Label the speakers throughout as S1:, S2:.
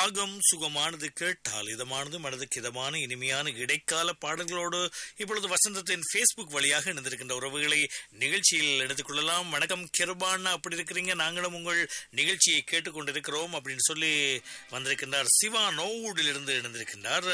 S1: ராகம் சுகமானது கேட்டால் இதமானது மனதுக்கு இதமான இனிமையான இடைக்கால பாடல்களோடு இப்பொழுது வசந்தத்தின் ஃபேஸ்புக் வழியாக இணைந்திருக்கின்ற உறவுகளை நிகழ்ச்சியில் எடுத்துக்கொள்ளலாம் வணக்கம் கிருபான் அப்படி இருக்கிறீங்க நாங்களும் உங்கள் நிகழ்ச்சியை கேட்டுக்கொண்டிருக்கிறோம் அப்படின்னு சொல்லி வந்திருக்கின்றார் சிவா நோவூடிலிருந்து இணைந்திருக்கின்றார்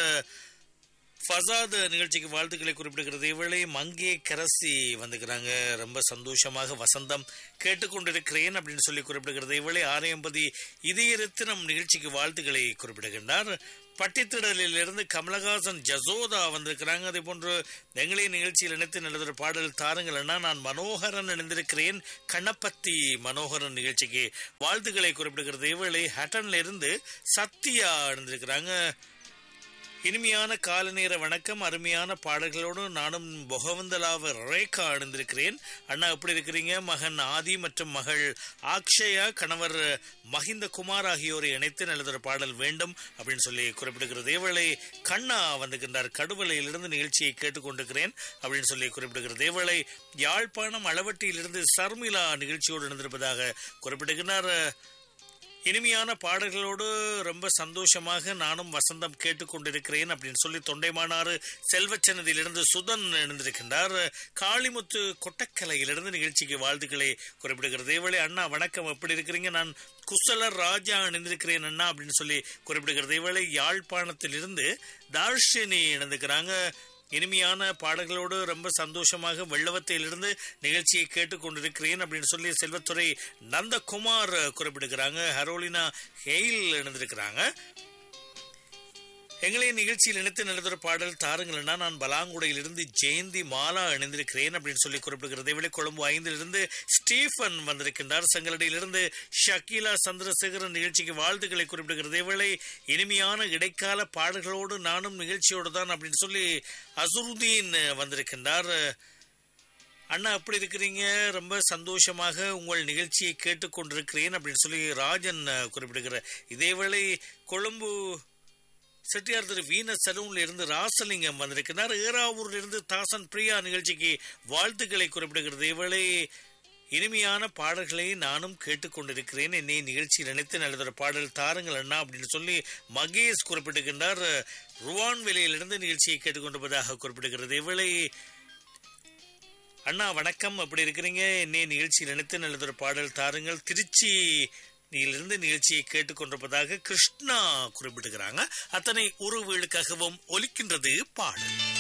S1: ஃபசாத் நிகழ்ச்சிக்கு வாழ்த்துக்களை குறிப்பிடுகிறது இவளை மங்கே கரசி வந்துக்கிறாங்க ரொம்ப சந்தோஷமாக வசந்தம் கேட்டுக்கொண்டிருக்கிறேன் அப்படின்னு சொல்லி குறிப்பிடுகிறது இவளை ஆரையம்பதி இதய ரத்தினம் நிகழ்ச்சிக்கு வாழ்த்துக்களை குறிப்பிடுகின்றார் பட்டித்திடலில் இருந்து கமலஹாசன் ஜசோதா வந்திருக்கிறாங்க அதே போன்று எங்களே நிகழ்ச்சியில் இணைத்து நடந்த பாடல் தாருங்கள்னா நான் மனோகரன் இணைந்திருக்கிறேன் கண்ணப்பத்தி மனோகரன் நிகழ்ச்சிக்கு வாழ்த்துக்களை குறிப்பிடுகிறது இவளை ஹட்டன்ல இருந்து சத்யா இணைந்திருக்கிறாங்க இனிமையான கால நேர வணக்கம் அருமையான பாடல்களோடு நானும் பொகவந்தலாவ ரேகா அணிந்திருக்கிறேன் அண்ணா எப்படி இருக்கிறீங்க மகன் ஆதி மற்றும் மகள் ஆக்ஷயா கணவர் மஹிந்த குமார் ஆகியோரை இணைத்து நல்லதொரு பாடல் வேண்டும் அப்படின்னு சொல்லி குறிப்பிடுகிறது ஏவளை கண்ணா வந்துகின்றார் கடுவலையிலிருந்து நிகழ்ச்சியை கேட்டுக்கொண்டிருக்கிறேன் அப்படின்னு சொல்லி குறிப்பிடுகிறது ஏவளை யாழ்ப்பாணம் அளவட்டியிலிருந்து சர்மிளா நிகழ்ச்சியோடு இணைந்திருப்பதாக குறிப்பிடுகிறார் இனிமையான பாடல்களோடு ரொம்ப சந்தோஷமாக நானும் வசந்தம் கேட்டுக்கொண்டிருக்கிறேன் அப்படின்னு சொல்லி தொண்டைமானாறு செல்வச்சன்னதியிலிருந்து சுதன் இணைந்திருக்கின்றார் காளிமுத்து கொட்டக்கலையிலிருந்து நிகழ்ச்சிக்கு வாழ்த்துக்களை குறிப்பிடுகிறது இதேவேளை அண்ணா வணக்கம் எப்படி இருக்கிறீங்க நான் குசலர் ராஜா இணைந்திருக்கிறேன் அண்ணா அப்படின்னு சொல்லி குறிப்பிடுகிறது இதேவேளை யாழ்ப்பாணத்திலிருந்து தார்ஷினி இணைந்துக்கிறாங்க இனிமையான பாடல்களோடு ரொம்ப சந்தோஷமாக வெள்ளவத்தையிலிருந்து நிகழ்ச்சியை கேட்டுக்கொண்டிருக்கிறேன் அப்படின்னு சொல்லி செல்வத்துறை நந்தகுமார் குறிப்பிடுகிறாங்க ஹரோலினா ஹெயில் இணைந்திருக்கிறாங்க எங்களை நிகழ்ச்சியில் இணைத்து நடத்துகிற பாடல் தாருங்கள்னா நான் பலாங்குடையிலிருந்து ஜெயந்தி மாலா இணைந்திருக்கிறேன் அப்படின்னு சொல்லி குறிப்பிடுகிறது இவளை கொழும்பு ஐந்திலிருந்து ஸ்டீஃபன் வந்திருக்கின்றார் சங்கலடியிலிருந்து ஷக்கீலா சந்திரசேகரன் நிகழ்ச்சிக்கு வாழ்த்துக்களை குறிப்பிடுகிறது இவளை இனிமையான இடைக்கால பாடல்களோடு நானும் நிகழ்ச்சியோடு தான் அப்படின்னு சொல்லி அசுருதீன் வந்திருக்கின்றார் அண்ணா எப்படி இருக்கிறீங்க ரொம்ப சந்தோஷமாக உங்கள் நிகழ்ச்சியை கேட்டுக்கொண்டிருக்கிறேன் அப்படின்னு சொல்லி ராஜன் குறிப்பிடுகிற இதேவேளை கொழும்பு செட்டியார் திரு வீன சலூன்ல இருந்து ராசலிங்கம் வந்திருக்கிறார் ஏராவூர்ல இருந்து தாசன் பிரியா நிகழ்ச்சிக்கு வாழ்த்துக்களை குறிப்பிடுகிறது இவளை இனிமையான பாடல்களை நானும் கேட்டுக்கொண்டிருக்கிறேன் என்னை நிகழ்ச்சி நினைத்து நல்லதொரு பாடல் தாருங்கள் அண்ணா அப்படின்னு சொல்லி மகேஷ் குறிப்பிட்டிருக்கின்றார் ருவான் வெளியிலிருந்து நிகழ்ச்சியை கேட்டுக்கொண்டிருப்பதாக குறிப்பிடுகிறது இவளை அண்ணா வணக்கம் அப்படி இருக்கிறீங்க என்னை நிகழ்ச்சி நினைத்து நல்லதொரு பாடல் தாருங்கள் திருச்சி இருந்து நிகழ்ச்சியை கேட்டுக்கொண்டிருப்பதாக கிருஷ்ணா குறிப்பிடுகிறாங்க அத்தனை உறவுகளுக்காகவும் ஒலிக்கின்றது பாடல்